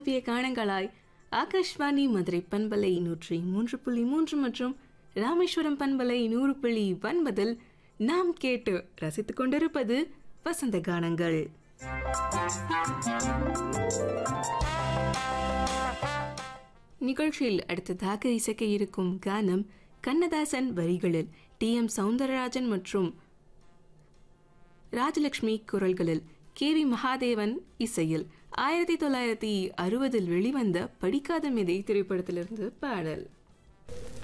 புதிய காணங்களாய் ஆகாஷ்வாணி மதுரை பண்பலை நூற்றி மூன்று புள்ளி மூன்று மற்றும் ராமேஸ்வரம் பண்பலை நூறு புள்ளி ஒன்பதில் நாம் கேட்டு ரசித்துக் கொண்டிருப்பது வசந்த கானங்கள் நிகழ்ச்சியில் அடுத்ததாக இசைக்க இருக்கும் கானம் கண்ணதாசன் வரிகளில் டி எம் சவுந்தரராஜன் மற்றும் ராஜலட்சுமி குரல்களில் கே வி மகாதேவன் இசையில் ஆயிரத்தி தொள்ளாயிரத்தி அறுபதில் வெளிவந்த படிக்காத மிதை திரைப்படத்திலிருந்து பாடல்